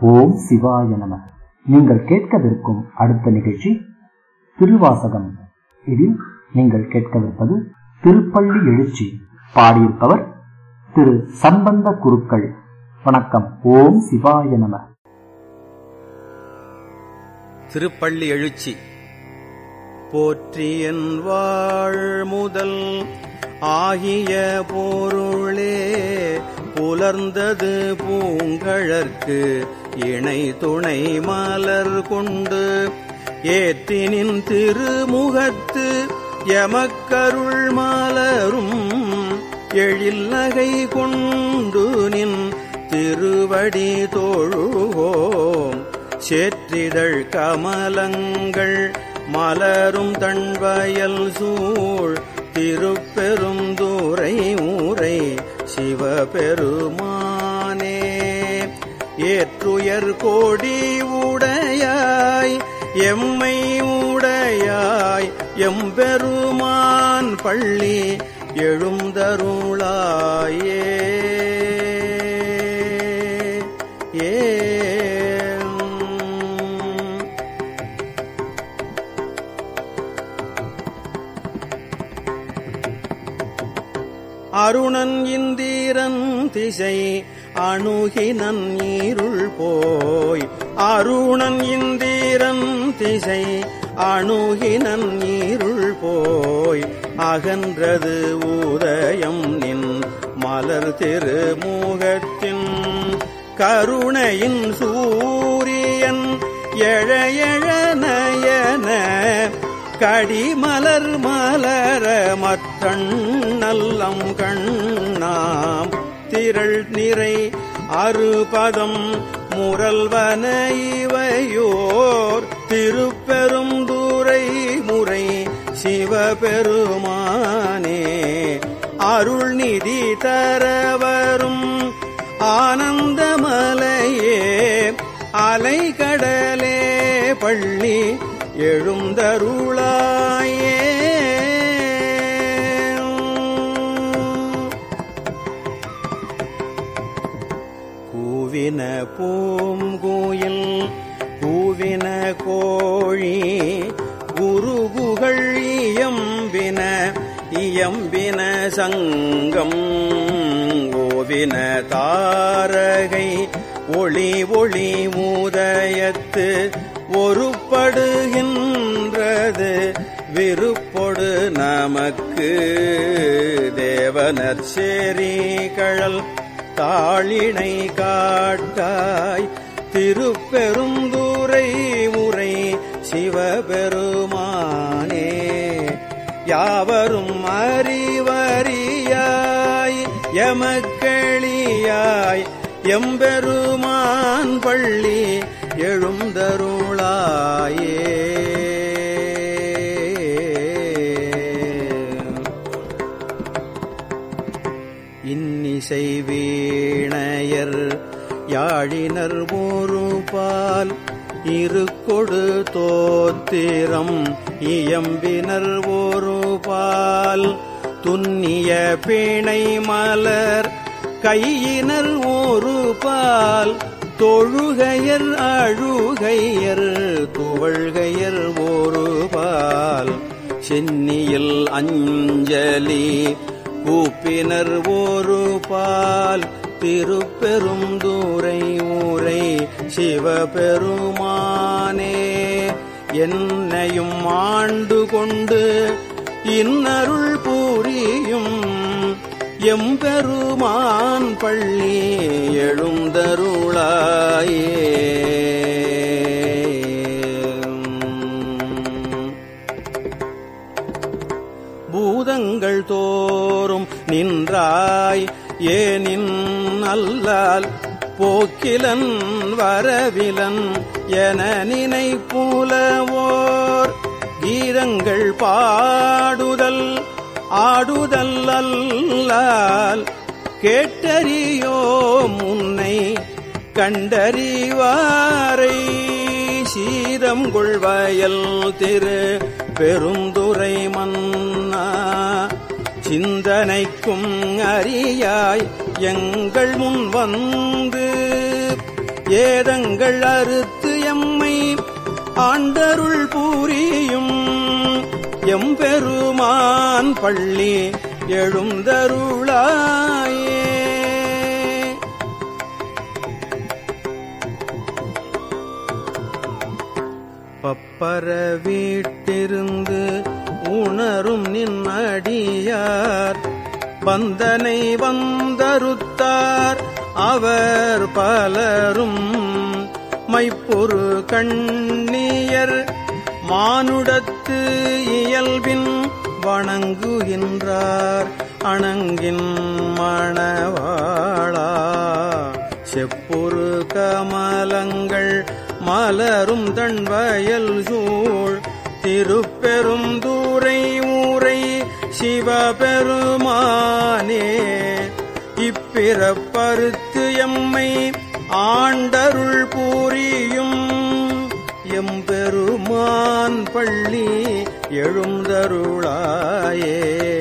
ஓம் சிவாய நம நீங்கள் கேட்கவிருக்கும் அடுத்த நிகழ்ச்சி திருவாசகம் இதில் நீங்கள் கேட்கவிருப்பது திருப்பள்ளி எழுச்சி பாடியிருப்பவர் திரு சம்பந்த குருக்கள் வணக்கம் ஓம் சிவாய நம திருப்பள்ளி எழுச்சி போற்றியன் வாழ் முதல் ஆகிய பொருளே புலர்ந்தது பூங்கழற்கு இணை துணை மலர் கொண்டு ஏத்தினின் திருமுகத்து எமக்கருள் மலரும் எழில்நகை கொண்டு நின் திருவடி தோழுவோம் சேற்றிதழ் கமலங்கள் மலரும் தன்வயல் சூழ் திருப்பெரும் தூரை ஊரை சிவபெருமானே ஏற்றுயர் கோடி உடையாய் எம்மை உடையாய் எம்பெருமான் பள்ளி எழுந்தருளாயே ஏ அருணன் இந்திரன் திசை அணுகினன் நீருள் போய் அருணன் இந்திரன் திசை அணுகினன் நீருள் போய் அகன்றது உதயம் நின் மலர் திருமுகத்தின் கருணையின் சூரியன் எழ எழ நயன கடிமலர் மலர மத்தண் நல்லம் கண்ணாம் திரள் நிறை அறுபதம் முரல்வன இவையோர் திருப்பெரும் தூரை முறை சிவபெருமானே அருள்நிதி தரவரும் ஆனந்தமலையே அலைகடலே பள்ளி எழுந்தருளாயே கூவின பூங்குயில் கூவின கோழி குருகுகள் இயம்பின இயம்பின சங்கம் ஓவின தாரகை ஒளி ஒளி மூதயத்து ஒருப்படுகின்றது விருப்பொடு நமக்கு தேவனர் சேரி கழல் தாளினை காட்டாய் திருப்பெருந்துரை முறை சிவபெருமானே யாவரும் அறிவறியாய் எமக்களியாய் எம்பெருமான் பள்ளி எழுந்தருளாயே இன்னிசை வீணையர் யாழினர் ஒரு பால் இருக்கொடு தோத்திரம் இயம்பினர் ஒரு பால் துன்னிய பிணை மலர் கையினர் ஒரு பால் தொழுகையர் அழுகையர் துவழ்கையர் ஒரு பால் சென்னியில் அஞ்சலி கூப்பினர் ஒரு பால் திருப்பெரும் தூரை ஊரை சிவபெருமானே என்னையும் ஆண்டு கொண்டு இன்னருள் பூரியும் எம்பெருமான் பள்ளி எழுந்தருளாயே பூதங்கள் தோறும் நின்றாய் ஏனின் அல்லால் போக்கிலன் வரவிலன் என நினைப்புலவோர் கீதங்கள் பாடுதல் ஆடுதல் அல்லால் கேட்டறியோ முன்னை கண்டறிவாரை சீதம் கொள்வயல் திரு பெருந்துரை மன்னா சிந்தனைக்கும் அறியாய் எங்கள் முன் வந்து ஏதங்கள் அறுத்து எம்மை ஆண்டருள் பூரியும் எம்பெருமான் பள்ளி எழுந்தருளாயே பப்பர வீட்டிருந்து உணரும் நின்னடியார் பந்தனை வந்தருத்தார் அவர் பலரும் மைப்பொரு கண்ணியர் மானுடத்து இயல்பின் வணங்குகின்றார் அணங்கின் மணவாளா செப்புரு கமலங்கள் மலரும் தன்வயல் சூழ் திருப்பெரும் தூரை ஊரை சிவபெருமானே இப்பிறப்பறுத்து எம்மை ஆண்டருள் பூரியும் எம்பெருமான் பள்ளி எழுந்தருளாயே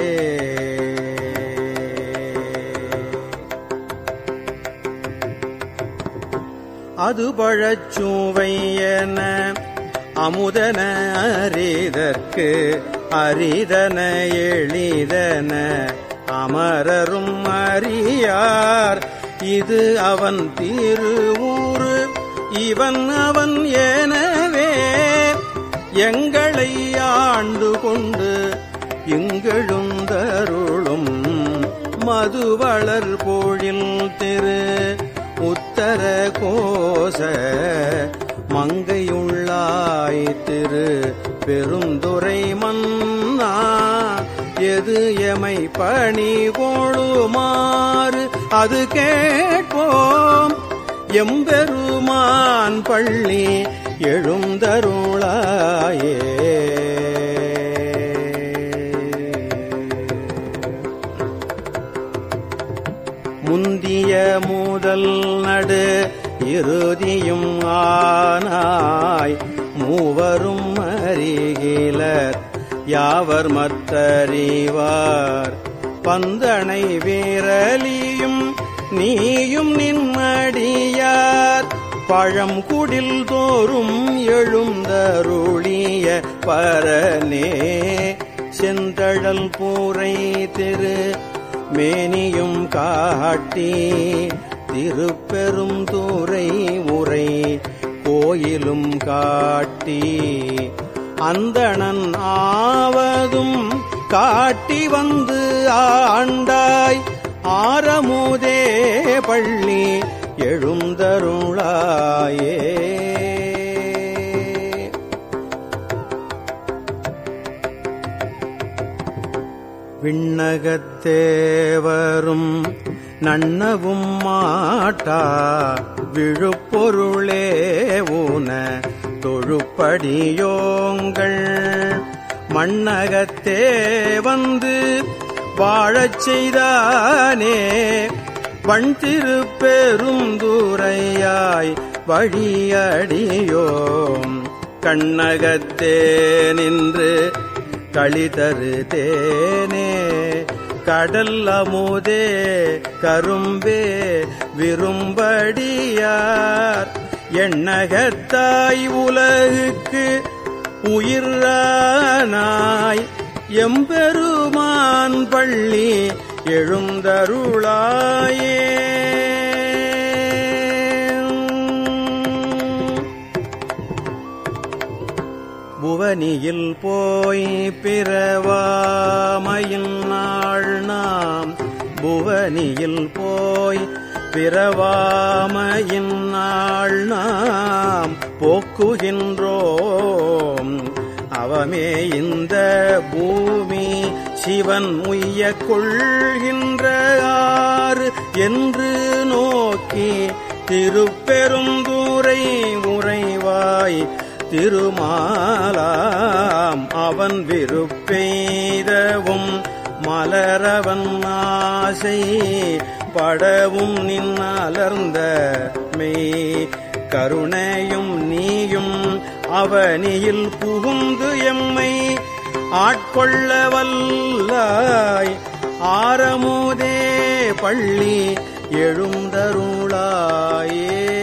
அது பழச்சுவையன அமுதன அரிதற்கு அரிதன எளிதன அமரரும் அறியார் இது அவன் திருவூரு இவன் அவன் எனவே எங்களை ஆண்டு கொண்டு இங்கெழுந்தருளும் மதுவளர் போழில் திரு உத்தர கோச மங்கையுள்ளாய் திரு பெருந்துரை மன்னா எது எமை பணி கொழுமாறு அது கேட்போம் எம்பெருமான் பள்ளி எழுந்தருளாயே முந்திய முதல் நடு இறுதியும் ஆனாய் மூவரும் அறிகிலர் யாவர் மற்றறிவார் பந்தனை வீரலியும் நீயும் நின்மடியார் பழம் குடில் தோறும் எழுந்தருளிய பரனே செந்தழல் பூரை திரு மேனியும் காட்டி திருப்பெரும் தூரை உரை கோயிலும் காட்டி அந்தணன் ஆவதும் காட்டி வந்து ஆண்டாய் ஆரமுதே பள்ளி எழுந்தருளாயே விண்ணகத்தேவரும் நன்னவும் மாட்டா விழுப்பொருளே ஊன தொழுப்படியோங்கள் மண்ணகத்தே வந்து வாழச் செய்தானே வண் திருப்பெருந்துரையாய் வழியடியோம் கண்ணகத்தே நின்று களிதரு தேனே கடல் அமுதே கரும்பே விரும்படியார் எண்ணகத்தாய் உலகுக்கு உயிரானாய் எம்பெருமான் பள்ளி எழுந்தருளாயே புவனியில் போய் பிறவாமையின் நாள் நாம் புவனியில் போய் பிறவாமையின் நாள் நாம் போக்குகின்றோம் அவமே இந்த பூமி சிவன் உய்ய கொள்கின்ற ஆறு என்று நோக்கி திருப்பெருந்தூரை உறைவாய் திருமாலாம் அவன் விருப்பெய்தவும் மலரவன் ஆசை படவும் நின்னலர்ந்த மெய் கருணையும் நீயும் அவனியில் புகுந்து எம்மை ஆட்கொள்ள வல்லாய் ஆரமுதே பள்ளி எழுந்தருளாயே